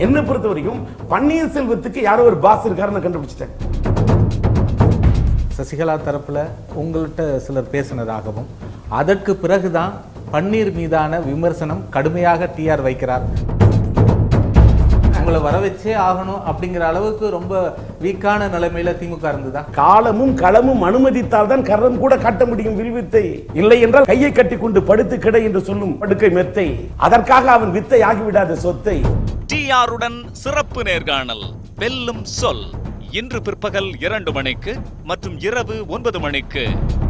என்னை பொறுத்த வரைக்கும் பன்னீர்செல்வத்துக்கு யாரோ ஒரு பாஸ் இருக்காருன்னு கண்டுபிடிச்சிட்டேன் சசிகலா தரப்புல உங்கள்கிட்ட சிலர் பேசினதாகவும் அதற்கு பிறகுதான் பன்னீர் மீதான விமர்சனம் கடுமையாக டிஆர் வைக்கிறார் உங்களை வர வச்சே ஆகணும் அப்படிங்கிற அளவுக்கு ரொம்ப வீக்கான நிலைமையில திமுக இருந்ததா காலமும் களமும் அனுமதித்தால் தான் கரம் கூட காட்ட முடியும் வில்வித்தை இல்லை என்றால் கையை கட்டி கொண்டு படுத்து கிடை என்று சொல்லும் படுக்கை மெத்தை அதற்காக அவன் வித்தை ஆகிவிடாத சொத்தை டிஆருடன் சிறப்பு நேர்காணல் வெல்லும் சொல் இன்று பிற்பகல் இரண்டு மணிக்கு மற்றும் இரவு ஒன்பது மணிக்கு